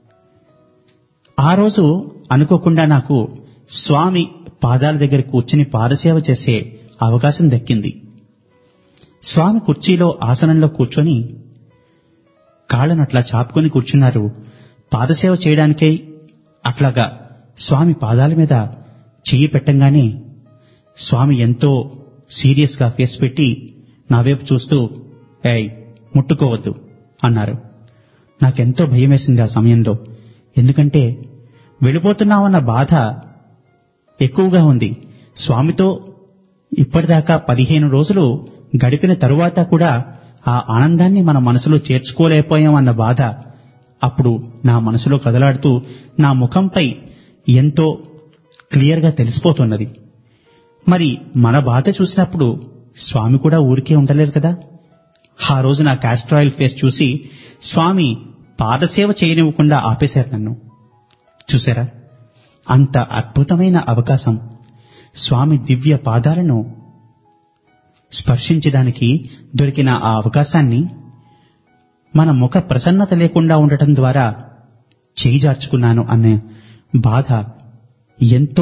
ఆ రోజు అనుకోకుండా నాకు స్వామి పాదాల దగ్గర కూర్చుని పాదసేవ చేసే అవకాశం దక్కింది స్వామి కుర్చీలో ఆసనంలో కూర్చొని కాళ్ళను అట్లా చాపుకొని కూర్చున్నారు పాదసేవ చేయడానికై అట్లాగా స్వామి పాదాల మీద చెయ్యి పెట్టంగానే స్వామి ఎంతో సీరియస్ గా ఫేస్ పెట్టి నా వైపు చూస్తూ ఏయ్ ముట్టుకోవద్దు అన్నారు నాకెంతో భయం వేసింది ఆ సమయంలో ఎందుకంటే వెళ్ళిపోతున్నామన్న బాధ ఎక్కువగా ఉంది స్వామితో ఇప్పటిదాకా పదిహేను రోజులు గడిపిన తరువాత కూడా ఆ ఆనందాన్ని మన మనసులో చేర్చుకోలేకపోయామన్న బాధ అప్పుడు నా మనసులో కదలాడుతూ నా ముఖంపై ఎంతో క్లియర్గా తెలిసిపోతున్నది మరి మన బాధ చూసినప్పుడు స్వామి కూడా ఊరికే ఉండలేరు కదా ఆ రోజు నా కాస్ట్రాయిల్ ఫేస్ చూసి స్వామి పాదసేవ చేయనివ్వకుండా ఆపేశారు నన్ను చూసారా అంత అద్భుతమైన అవకాశం స్వామి దివ్య పాదాలను స్పర్శించడానికి దొరికిన ఆ అవకాశాన్ని మన ముఖ ప్రసన్నత లేకుండా ఉండటం ద్వారా చేయిజార్చుకున్నాను అనే బాధ ఎంతో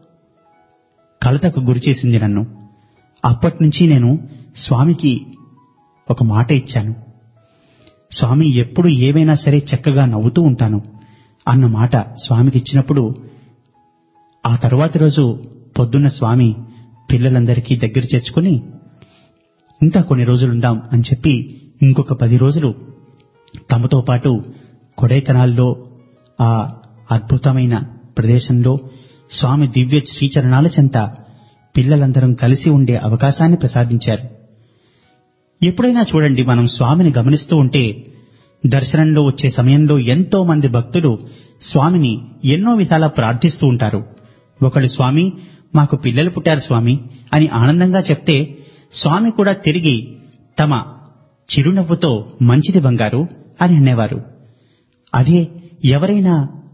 కలతకు గురిచేసింది నన్ను అప్పటి నుంచి నేను స్వామికి ఒక మాట ఇచ్చాను స్వామి ఎప్పుడు ఏవైనా సరే చక్కగా నవ్వుతూ ఉంటాను అన్న మాట స్వామికి ఇచ్చినప్పుడు ఆ తరువాతి రోజు పొద్దున్న స్వామి పిల్లలందరికీ దగ్గర చేర్చుకుని ఇంకా కొన్ని రోజులుందాం అని చెప్పి ఇంకొక పది రోజులు తమతో పాటు కొడైకనాల్లో ఆ అద్భుతమైన ప్రదేశంలో స్వామి దివ్య శ్రీచరణాల చెంత పిల్లలందరం కలిసి ఉండే అవకాశాన్ని ప్రసాదించారు ఎప్పుడైనా చూడండి మనం స్వామిని గమనిస్తూ ఉంటే దర్శనంలో వచ్చే సమయంలో ఎంతో మంది భక్తులు స్వామిని ఎన్నో విధాలా ప్రార్థిస్తూ ఉంటారు ఒకడు స్వామి మాకు పిల్లలు పుట్టారు స్వామి అని ఆనందంగా చెప్తే స్వామి కూడా తిరిగి తమ చిరునవ్వుతో మంచిది బంగారు అని అనేవారు అదే ఎవరైనా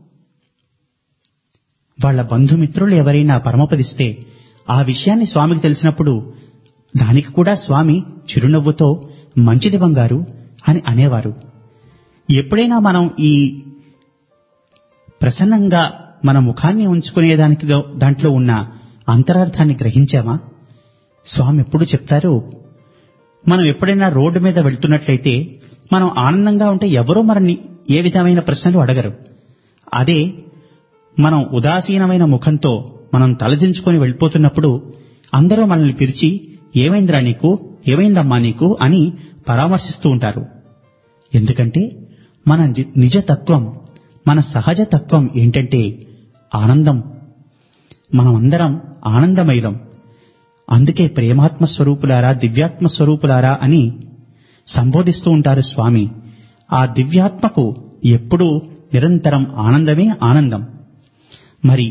వాళ్ళ బంధుమిత్రులు ఎవరైనా పరమపదిస్తే ఆ విషయాన్ని స్వామికి తెలిసినప్పుడు దానికి కూడా స్వామి చిరునవ్వుతో మంచిది బంగారు అని అనేవారు ఎప్పుడైనా మనం ఈ ప్రసన్నంగా మన ముఖాన్ని ఉంచుకునేదానికి దాంట్లో ఉన్న అంతరార్థాన్ని గ్రహించామా స్వామి ఎప్పుడు చెప్తారు మనం ఎప్పుడైనా రోడ్డు మీద వెళ్తున్నట్లయితే మనం ఆనందంగా ఉంటే ఎవరో మనల్ని ఏ విధమైన ప్రశ్నలు అడగరు అదే మనం ఉదాసీనమైన ముఖంతో మనం తలదించుకొని వెళ్ళిపోతున్నప్పుడు అందరూ మనల్ని పిలిచి ఏమైందిరా నీకు ఏమైందమ్మా నీకు అని పరామర్శిస్తూ ఉంటారు ఎందుకంటే మన ని- నిజ తత్వం మన సహజ తత్వం ఏంటంటే ఆనందం మనమందరం ఆనందమయులం అందుకే ప్రేమాత్మ స్వరూపులారా దివ్యాత్మ స్వరూపులారా అని సంబోధిస్తూ ఉంటారు స్వామి ఆ దివ్యాత్మకు ఎప్పుడూ నిరంతరం ఆనందమే ఆనందం మరి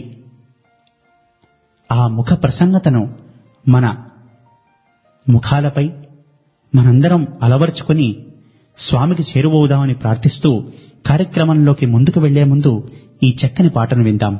ఆ ముఖ ప్రసన్నతను మన ముఖాలపై మనందరం అలవర్చుకొని స్వామికి చేరువవుదామని ప్రార్థిస్తూ కార్యక్రమంలోకి ముందుకు వెళ్లే ముందు ఈ చక్కని పాటను విందాం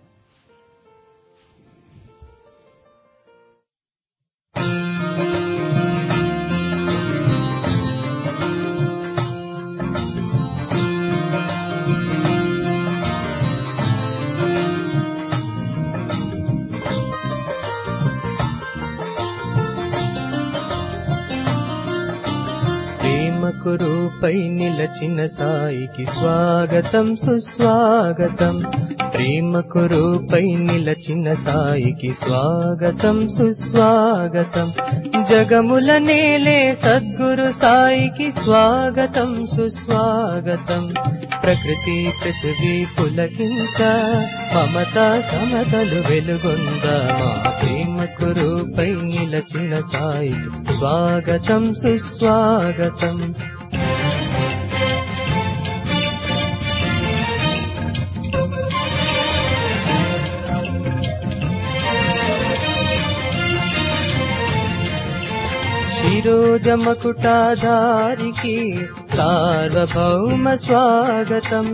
ప్రేమకు రూపై నిలచిన సాయికి స్వాగతం సుస్వాగతం ప్రేమకు రూపై నిలచిన సాయికి స్వాగతం సుస్వాగతం జగముల నేలే సద్గురు సాయికి స్వాగతం సుస్వాగతం ప్రకృతి పృథివీ పులకించ మమతా సమతలు వెలుగొంద మా ప్రేమకు రూపై నిలచిన సాయికి స్వాగతం సుస్వాగతం శిరోజమకుటాధారికి సార్వభౌమ స్వాగతం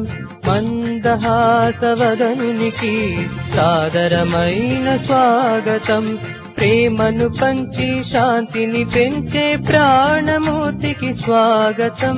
మందహాసవదనునికి సాదరమైన స్వాగతం ప్రేమను పంచి శాంతిని పెంచే ప్రాణమూర్తికి స్వాగతం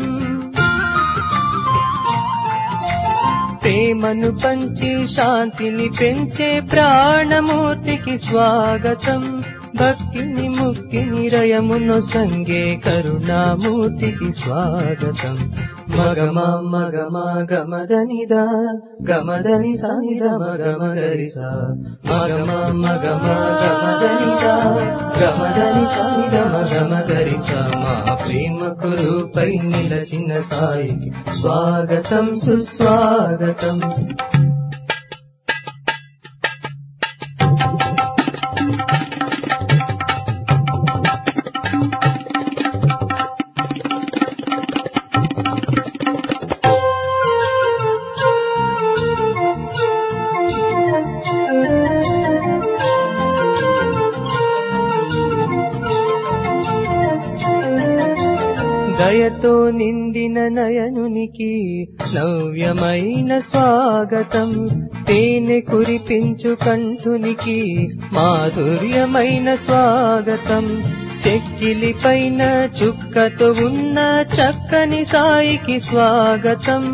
ప్రేమను పంచి శాంతిని పెంచే ప్రాణమూర్తికి స్వాగతం భక్తిని ముక్తిని రయమును సంగే కరుణామూర్తికి స్వాగతం మగమా మగమా గమదనిదా గమదని సానిద మగమగరిస మగమా మగమా గమదనిదా గమదని సానిద మగమగరిస మా ప్రేమ కురుపై నిలచిన సాయికి స్వాగతం సుస్వాగతం దయతో నిండిన నయనునికి నవ్యమైన స్వాగతం తేనె కురిపించు కంఠునికి మాధుర్యమైన స్వాగతం చెక్కిలి పైన చుక్కతో ఉన్న చక్కని సాయికి స్వాగతం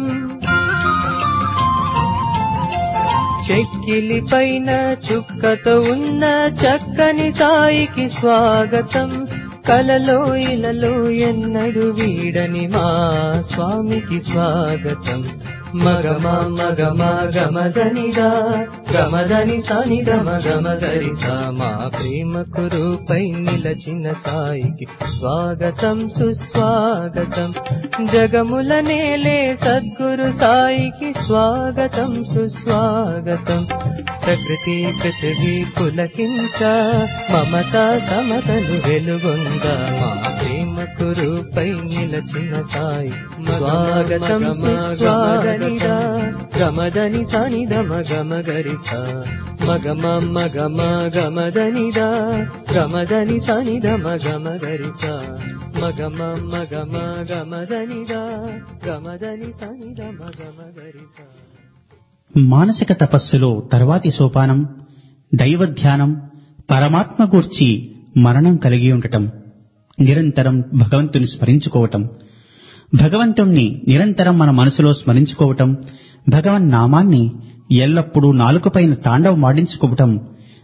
చెక్కిలి పైన చుక్కతో ఉన్న చక్కని సాయికి స్వాగతం కలలో ఇలలో ఎన్నడు వీడని మా స్వామికి స్వాగతం మగమా మగమా గమదనిదా గమదని సానిద మగమగరి మా ప్రేమ కురుపై నిలచిన సాయికి స్వాగతం సుస్వాగతం జగముల నేలే సద్గురు సాయికి స్వాగతం సుస్వాగతం ప్రకృతి పృథివీ పులకించ మమతా సమతలు వెలుగొంద మా ప్రేమ కురుపై నిలచిన సాయి స్వాగతం సుస్వాగనిదా గమదని సానిద మగమగరిస మగమ మగమ గమదనిదా గమదని సానిద మగమగరిస మగమ మగమ గమదనిదా గమదని సానిద మగమగరిస మానసిక తపస్సులో తర్వాతి సోపానం దైవ ధ్యానం పరమాత్మ గూర్చి మరణం కలిగి ఉండటం నిరంతరం భగవంతుని స్మరించుకోవటం భగవంతుణ్ణి నిరంతరం మన మనసులో స్మరించుకోవటం భగవన్ నామాన్ని ఎల్లప్పుడూ నాలుకపైన తాండవం మాడించుకోవటం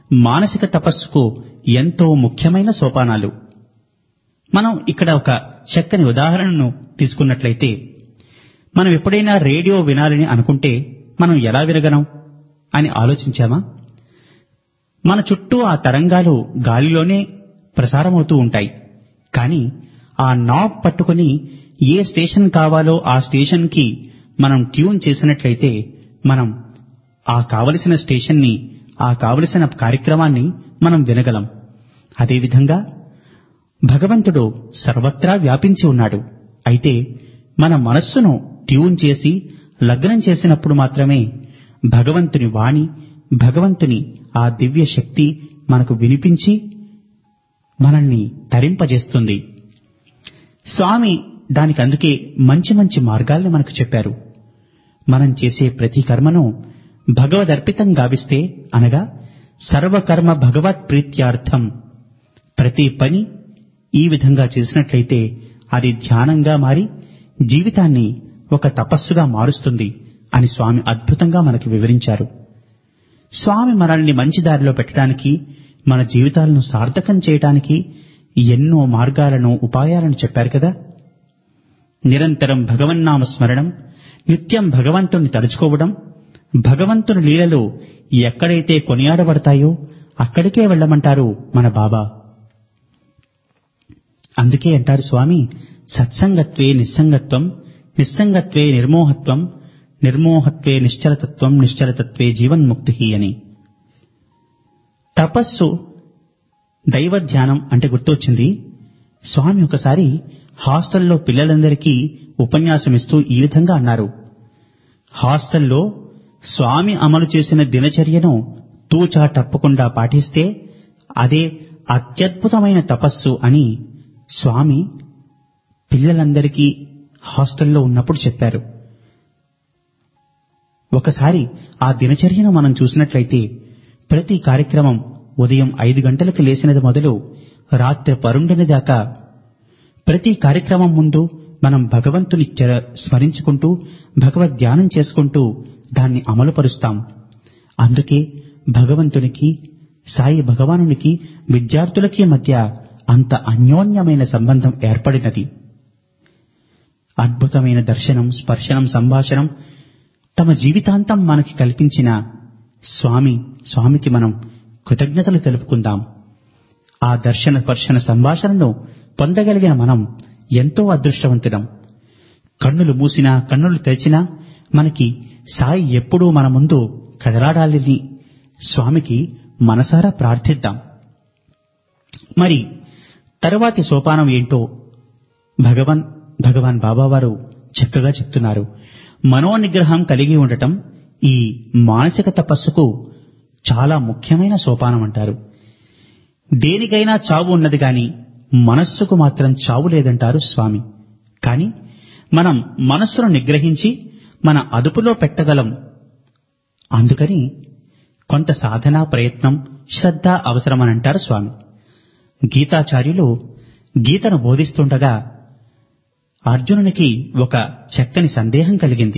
మానసిక తపస్సుకు ఎంతో ముఖ్యమైన సోపానాలు మనం ఇక్కడ ఒక చక్కని ఉదాహరణను తీసుకున్నట్లయితే మనం ఎప్పుడైనా రేడియో వినాలని అనుకుంటే మనం ఎలా వినగలం అని ఆలోచించామా మన చుట్టూ ఆ తరంగాలు గాలిలోనే ప్రసారమవుతూ ఉంటాయి కానీ ఆ నాబ్ పట్టుకుని ఏ స్టేషన్ కావాలో ఆ స్టేషన్కి మనం ట్యూన్ చేసినట్లయితే మనం ఆ కావలసిన స్టేషన్ని ఆ కావలసిన కార్యక్రమాన్ని మనం వినగలం అదేవిధంగా భగవంతుడు సర్వత్రా వ్యాపించి ఉన్నాడు అయితే మన మనస్సును ట్యూన్ చేసి లగ్నం చేసినప్పుడు మాత్రమే భగవంతుని వాణి భగవంతుని ఆ దివ్య శక్తి మనకు వినిపించి మనల్ని తరింపజేస్తుంది స్వామి దానికి అందుకే మంచి మంచి మార్గాల్ని మనకు చెప్పారు మనం చేసే ప్రతి కర్మను భగవదర్పితం గావిస్తే అనగా సర్వకర్మ భగవత్ ప్రీత్యార్థం ప్రతి పని ఈ విధంగా చేసినట్లయితే అది ధ్యానంగా మారి జీవితాన్ని ఒక తపస్సుగా మారుస్తుంది అని స్వామి అద్భుతంగా మనకి వివరించారు స్వామి మనల్ని మంచి దారిలో పెట్టడానికి మన జీవితాలను సార్థకం చేయటానికి ఎన్నో మార్గాలను ఉపాయాలను చెప్పారు కదా నిరంతరం భగవన్నామ స్మరణం నిత్యం భగవంతుణ్ణి తలుచుకోవడం భగవంతుని లీలలు ఎక్కడైతే కొనియాడబడతాయో అక్కడికే వెళ్ళమంటారు మన బాబా అందుకే అంటారు స్వామి సత్సంగత్వే నిస్సంగత్వం నిస్సంగత్వే నిర్మోహత్వం నిర్మోహత్వే నిశ్చలతత్వం నిశ్చలతత్వే జీవన్ముక్తి అని తపస్సు దైవ ధ్యానం అంటే గుర్తొచ్చింది స్వామి ఒకసారి హాస్టల్లో పిల్లలందరికీ ఉపన్యాసం ఇస్తూ ఈ విధంగా అన్నారు హాస్టల్లో స్వామి అమలు చేసిన దినచర్యను తూచా తప్పకుండా పాటిస్తే అదే అత్యద్భుతమైన తపస్సు అని స్వామి పిల్లలందరికీ హాస్టల్లో ఉన్నప్పుడు చెప్పారు ఒకసారి ఆ దినచర్యను మనం చూసినట్లయితే ప్రతి కార్యక్రమం ఉదయం ఐదు గంటలకు లేచినది మొదలు రాత్రి పరుండని దాకా ప్రతి కార్యక్రమం ముందు మనం భగవంతుని చర- స్మరించుకుంటూ భగవద్ ధ్యానం చేసుకుంటూ దాన్ని అమలుపరుస్తాం అందుకే భగవంతునికి సాయి భగవానునికి విద్యార్థులకి మధ్య అంత అన్యోన్యమైన సంబంధం ఏర్పడినది అద్భుతమైన దర్శనం స్పర్శనం సంభాషణం తమ జీవితాంతం మనకి కల్పించిన స్వామి స్వామికి మనం కృతజ్ఞతలు తెలుపుకుందాం ఆ దర్శన స్పర్శన సంభాషణను పొందగలిగిన మనం ఎంతో అదృష్టవంతులం కన్నులు మూసినా కన్నులు తెరిచినా మనకి సాయి ఎప్పుడూ మన ముందు కదలాడాలని స్వామికి మనసారా ప్రార్థిద్దాం మరి తరువాతి సోపానం ఏంటో భగవన్ భగవాన్ బాబావారు చక్కగా చెప్తున్నారు మనోనిగ్రహం కలిగి ఉండటం ఈ మానసిక తపస్సుకు చాలా ముఖ్యమైన సోపానం అంటారు దేనికైనా చావు ఉన్నది గాని మనస్సుకు మాత్రం చావు లేదంటారు స్వామి కాని మనం మనస్సును నిగ్రహించి మన అదుపులో పెట్టగలం అందుకని కొంత సాధనా ప్రయత్నం శ్రద్ధ అవసరమని అంటారు స్వామి గీతాచార్యులు గీతను బోధిస్తుండగా అర్జునునికి ఒక చక్కని సందేహం కలిగింది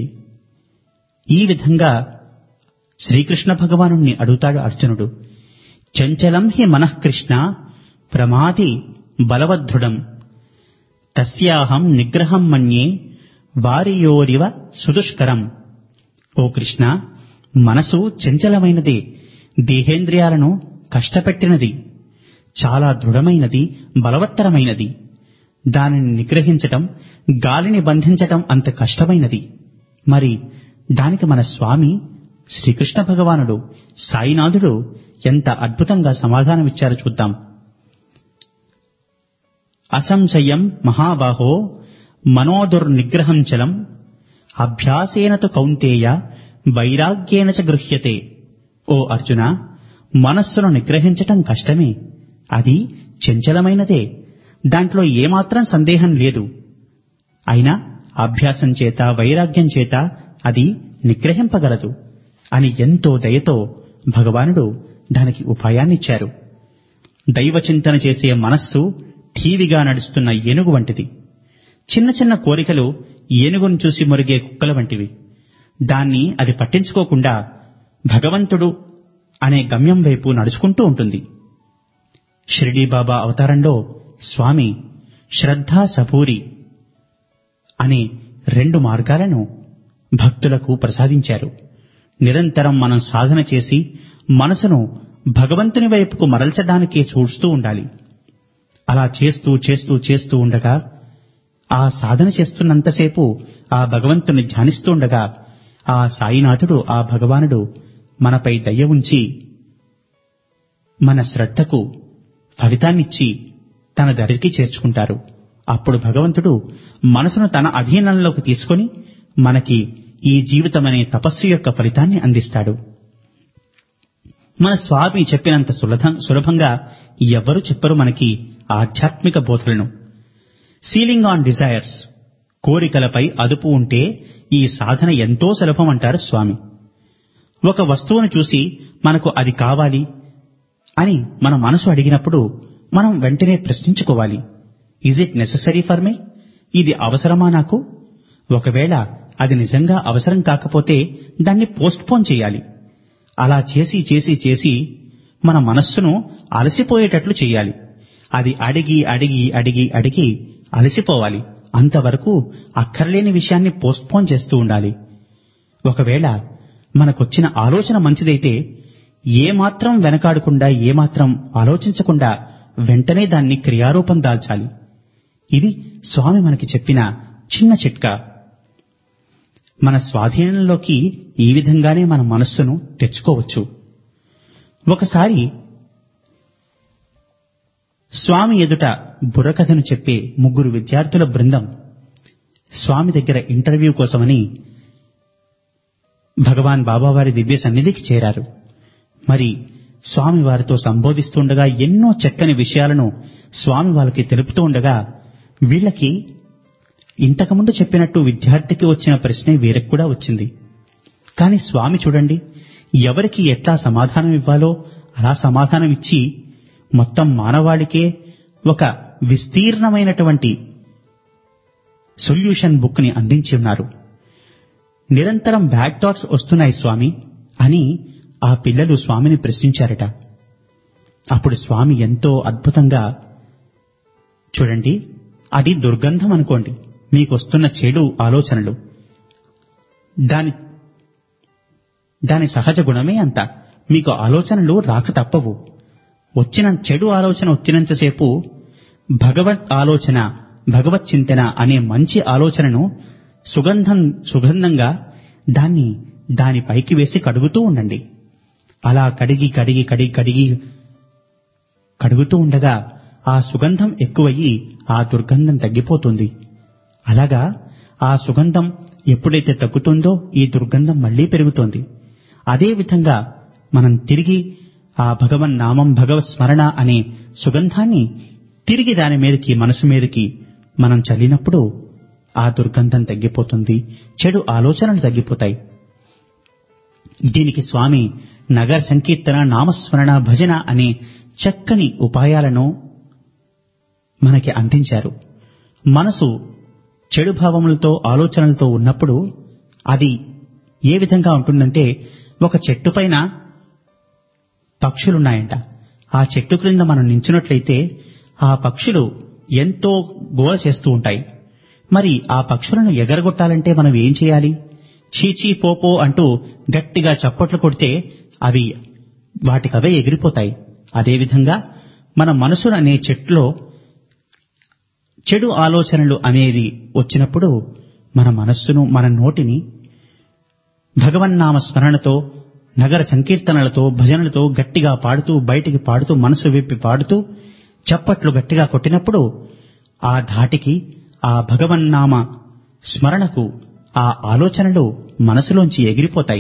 ఈ విధంగా శ్రీకృష్ణ భగవానుణ్ణి అడుగుతాడు అర్జునుడు చంచలం హి మనఃకృష్ణ ప్రమాది బలవద్ధృడం తస్యాహం నిగ్రహం మన్యే వారియోరివ సుదుష్కరం ఓ కృష్ణ మనసు చంచలమైనదే దేహేంద్రియాలను కష్టపెట్టినది చాలా దృఢమైనది బలవత్తరమైనది దానిని నిగ్రహించటం గాలిని బంధించటం అంత కష్టమైనది మరి దానికి మన స్వామి శ్రీకృష్ణ భగవానుడు సాయినాథుడు ఎంత అద్భుతంగా సమాధానమిచ్చారో చూద్దాం అసంశయం మహాబాహో మనోదుర్నిగ్రహం చలం అభ్యాసేన తు కౌంతేయ వైరాగ్యేన చ గృహ్యతే ఓ అర్జున మనస్సును నిగ్రహించటం కష్టమే అది చంచలమైనదే దాంట్లో ఏమాత్రం సందేహం లేదు అయినా అభ్యాసం చేత వైరాగ్యం చేత అది నిగ్రహింపగలదు అని ఎంతో దయతో భగవానుడు దానికి ఉపాయాన్నిచ్చారు దైవచింతన చేసే మనస్సు ఠీవిగా నడుస్తున్న ఏనుగు వంటిది చిన్న చిన్న కోరికలు ఏనుగును చూసి మురిగే కుక్కల వంటివి దాన్ని అది పట్టించుకోకుండా భగవంతుడు అనే గమ్యం వైపు నడుచుకుంటూ ఉంటుంది షిరిడీ బాబా అవతారంలో స్వామి శ్రద్ధా సపూరి అనే రెండు మార్గాలను భక్తులకు ప్రసాదించారు నిరంతరం మనం సాధన చేసి మనసును భగవంతుని వైపుకు మరల్చడానికే చూస్తూ ఉండాలి అలా చేస్తూ చేస్తూ చేస్తూ ఉండగా ఆ సాధన చేస్తున్నంతసేపు ఆ భగవంతుని ధ్యానిస్తూ ఉండగా ఆ సాయినాథుడు ఆ భగవానుడు మనపై దయ ఉంచి మన శ్రద్ధకు ఫలితాన్నిచ్చి తన దరికి చేర్చుకుంటారు అప్పుడు భగవంతుడు మనసును తన అధీనంలోకి తీసుకొని మనకి ఈ జీవితమనే తపస్సు యొక్క ఫలితాన్ని అందిస్తాడు మన స్వామి చెప్పినంత సులభం సులభంగా ఎవ్వరూ చెప్పరు మనకి ఆధ్యాత్మిక బోధలను సీలింగ్ ఆన్ డిజైర్స్ కోరికలపై అదుపు ఉంటే ఈ సాధన ఎంతో సులభం అంటారు స్వామి ఒక వస్తువును చూసి మనకు అది కావాలి అని మన మనసు అడిగినప్పుడు మనం వెంటనే ప్రశ్నించుకోవాలి is it necessary for me ఇది అవసరమా నాకు ఒకవేళ అది నిజంగా అవసరం కాకపోతే దాన్ని పోస్ట్పోన్ చేయాలి అలా చేసి చేసి చేసి మన మనస్సును అలసిపోయేటట్లు చేయాలి అది అడిగి అడిగి అడిగి అడిగి అలసిపోవాలి అంతవరకు అక్కర్లేని విషయాన్ని పోస్ట్పోన్ చేస్తూ ఉండాలి ఒకవేళ మనకొచ్చిన ఆలోచన మంచిదైతే ఏమాత్రం వెనకాడకుండా ఏమాత్రం ఆలోచించకుండా వెంటనే దాన్ని క్రియారూపం దాల్చాలి ఇది స్వామి మనకి చెప్పిన చిన్న చిట్కా మన స్వాధీనంలోకి ఈ విధంగానే మన మనస్సును తెచ్చుకోవచ్చు ఒకసారి స్వామి ఎదుట బుర్రకథను చెప్పే ముగ్గురు విద్యార్థుల బృందం స్వామి దగ్గర ఇంటర్వ్యూ కోసమని భగవాన్ బాబావారి దివ్య సన్నిధికి చేరారు మరి స్వామి వారితో సంబోధిస్తుండగా ఎన్నో చక్కని విషయాలను స్వామి వాళ్ళకి తెలుపుతూ ఉండగా వీళ్ళకి ఇంతకుముందు చెప్పినట్టు విద్యార్థికి వచ్చిన ప్రశ్నే వీరికి కూడా వచ్చింది కానీ స్వామి చూడండి ఎవరికి ఎట్లా సమాధానం ఇవ్వాలో అలా సమాధానం ఇచ్చి మొత్తం మానవాళికే ఒక విస్తీర్ణమైనటువంటి సొల్యూషన్ బుక్ ని అందించి ఉన్నారు నిరంతరం బ్యాడ్ థాట్స్ వస్తున్నాయి స్వామి అని ఆ పిల్లలు స్వామిని ప్రశ్నించారట అప్పుడు స్వామి ఎంతో అద్భుతంగా చూడండి అది దుర్గంధం అనుకోండి మీకు వస్తున్న చెడు ఆలోచనలు దాని దాని సహజ గుణమే అంత మీకు ఆలోచనలు రాక తప్పవు వచ్చిన చెడు ఆలోచన వచ్చినంతసేపు భగవత్ ఆలోచన భగవత్ చింతన అనే మంచి ఆలోచనను సుగంధం సుగంధంగా దాన్ని దాని పైకి వేసి కడుగుతూ ఉండండి అలా కడిగి కడిగి కడిగి కడిగి కడుగుతూ ఉండగా ఆ సుగంధం ఎక్కువయ్యి ఆ దుర్గంధం తగ్గిపోతుంది అలాగా ఆ సుగంధం ఎప్పుడైతే తగ్గుతుందో ఈ దుర్గంధం మళ్లీ పెరుగుతోంది అదే విధంగా మనం తిరిగి ఆ భగవన్ నామం భగవత్ స్మరణ అనే సుగంధాన్ని తిరిగి దాని మీదకి మనసు మీదకి మనం చల్లినప్పుడు ఆ దుర్గంధం తగ్గిపోతుంది చెడు ఆలోచనలు తగ్గిపోతాయి దీనికి స్వామి నగర సంకీర్తన నామస్మరణ భజన అనే చక్కని ఉపాయాలను మనకి అందించారు మనసు చెడు భావములతో ఆలోచనలతో ఉన్నప్పుడు అది ఏ విధంగా ఉంటుందంటే ఒక చెట్టు పైన పక్షులున్నాయంట ఆ చెట్టు క్రింద మనం నించున్నట్లయితే ఆ పక్షులు ఎంతో గోల చేస్తూ ఉంటాయి మరి ఆ పక్షులను ఎగరగొట్టాలంటే మనం ఏం చేయాలి చీచీ పోపో అంటూ గట్టిగా చప్పట్లు కొడితే అవి వాటికవే ఎగిరిపోతాయి అదేవిధంగా మన మనసును అనే చెట్లో చెడు ఆలోచనలు అనేది వచ్చినప్పుడు మన మనస్సును మన నోటిని భగవన్నామ స్మరణతో నగర సంకీర్తనలతో భజనలతో గట్టిగా పాడుతూ బయటికి పాడుతూ మనసు విప్పి పాడుతూ చప్పట్లు గట్టిగా కొట్టినప్పుడు ఆ ధాటికి ఆ భగవన్నామ స్మరణకు ఆ ఆలోచనలు మనసులోంచి ఎగిరిపోతాయి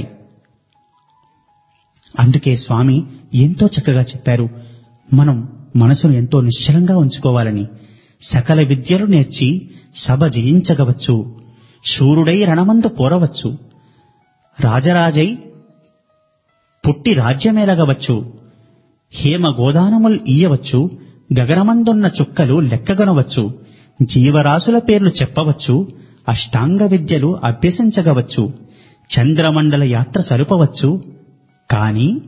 అందుకే స్వామి ఎంతో చక్కగా చెప్పారు మనం మనసును ఎంతో నిశ్చలంగా ఉంచుకోవాలని సకల విద్యలు నేర్చి సభ జయించగవచ్చు శూరుడై రణమందు పోరవచ్చు రాజరాజై పుట్టి రాజ్యమేలగవచ్చు హేమ గోదానములు ఇయ్యవచ్చు గగనమందున్న చుక్కలు లెక్కగొనవచ్చు జీవరాశుల పేర్లు చెప్పవచ్చు అష్టాంగ విద్యలు అభ్యసించగవచ్చు చంద్రమండల యాత్ర సలుపవచ్చు కాని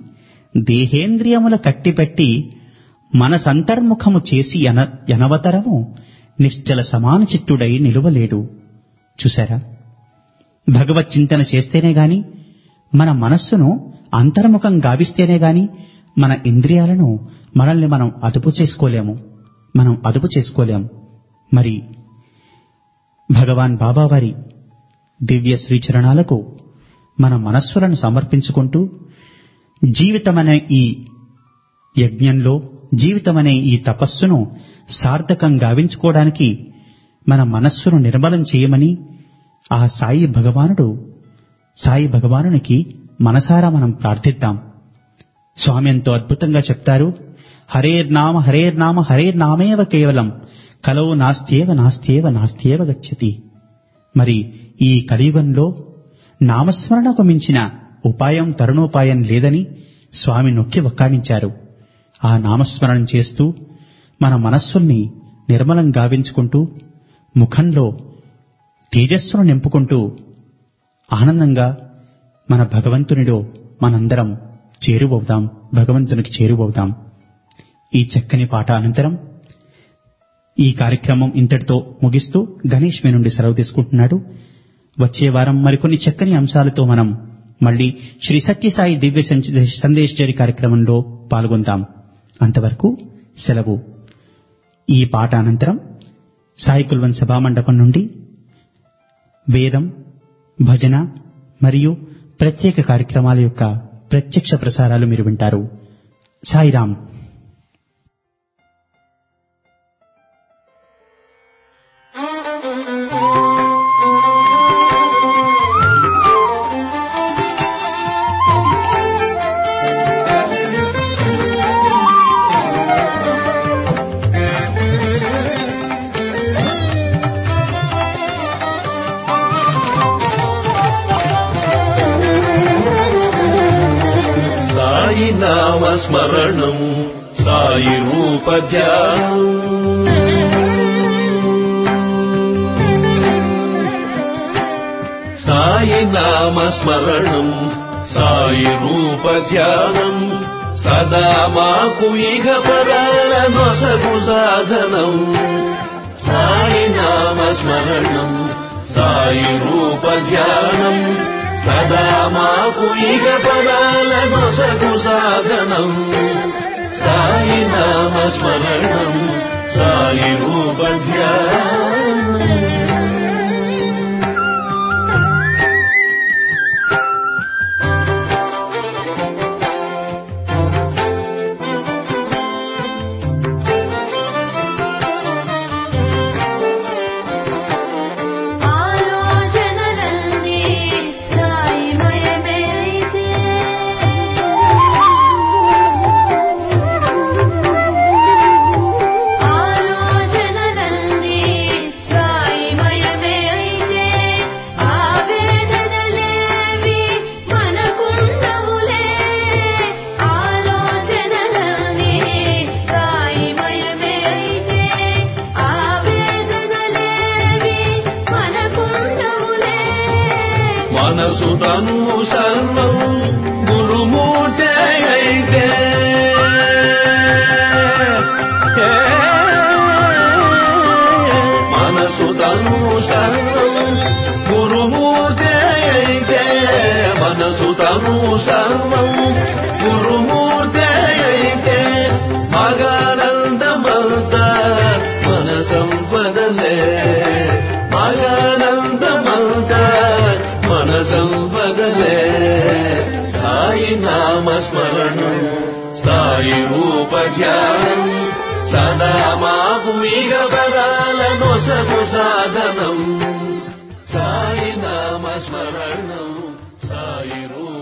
దేహేంద్రియముల కట్టిపెట్టి మన సంతర్ముఖము చేసి ఎన ఎనవతరము నిశ్చల సమాన చిత్తుడై నిలువలేడు చూశారా భగవత్ చింతన చేస్తేనే గాని మన మనస్సును అంతర్ముఖం గావిస్తేనే గాని మన ఇంద్రియాలను మనల్ని మనం అదుపు చేసుకోలేము మనం అదుపు చేసుకోలేము మరి భగవాన్ బాబావారి దివ్య శ్రీచరణాలకు మన మనస్సులను సమర్పించుకుంటూ జీవితమనే ఈ యజ్ఞంలో జీవితమనే ఈ తపస్సును సార్థకం గావించుకోవడానికి మన మనస్సును నిర్మలం చేయమని ఆ సాయి భగవానుడు సాయి భగవానునికి మనసారా మనం ప్రార్థిద్దాం స్వామి ఎంతో అద్భుతంగా చెప్తారు హరేర్నామ హరేర్నామ హరేర్నామేవ కేవలం కలో నాస్త్యేవ నాస్త్యేవ నాస్త్యేవ గచ్చతి మరి ఈ కలియుగంలో నామస్మరణకు మించిన ఉపాయం తరుణోపాయం లేదని స్వామి నొక్కి వక్కాణించారు ఆ నామస్మరణం చేస్తూ మన మనస్సుల్ని నిర్మలం గావించుకుంటూ ముఖంలో తేజస్సును నింపుకుంటూ ఆనందంగా మన భగవంతునిలో మనందరం చేరువవుదాం భగవంతునికి చేరువవుదాం ఈ చక్కని పాట అనంతరం ఈ కార్యక్రమం ఇంతటితో ముగిస్తూ గణేష్ మీ నుండి సెలవు తీసుకుంటున్నాడు వచ్చే వారం మరికొన్ని చక్కని అంశాలతో మనం మళ్ళీ శ్రీ సత్యసాయి దివ్య సంచ- సందేశ్ జరి కార్యక్రమంలో పాల్గొందాం అంతవరకు సెలవు ఈ పాట అనంతరం సాయి కుల్వన్ సభామండపం నుండి వేదం భజన మరియు ప్రత్యేక కార్యక్రమాల యొక్క ప్రత్యక్ష ప్రసారాలు మీరు వింటారు సాయిరాం సాయి నామ స్మరణం సాయి రూప ధ్యానం సాయి నామ స్మరణం సాయి రూప ధ్యానం సదా మాకు ఇహ పరాల నొసగు సాధనం సాయి నామ స్మరణం సాయి రూప ధ్యానం సదా మాకు ఇహ పరాల నొసగు సాధనం సాయి నామ స్మరణం సాయి రూప ధ్యానం ఆలోచనలన్నీ సాయిమయమే అయితే ఆలోచనలన్నీ సాయిమయమే అయితే ఆవేదనలేవి మనకుండవులే ఆలోచనలన్నీ సాయిమయమే అయితే ఆవేదనలేవి మనకుండవులే మనసు తను సర్వం గురుమూర్తే అయితే మనసు తను సర్వం గురుమూర్తే అయితే మనసు తను సర్వం గురుమూర్తే అయితే మగానందమంత మన సంపదలే మగానందమంత మన సంపదలే సాయి నామ స్మరణం సాయి రూప ధ్యానం సదా మాకు మిగ వరాల నొసగు సాధనం సాయి నామ స్మరణం సాయి రూప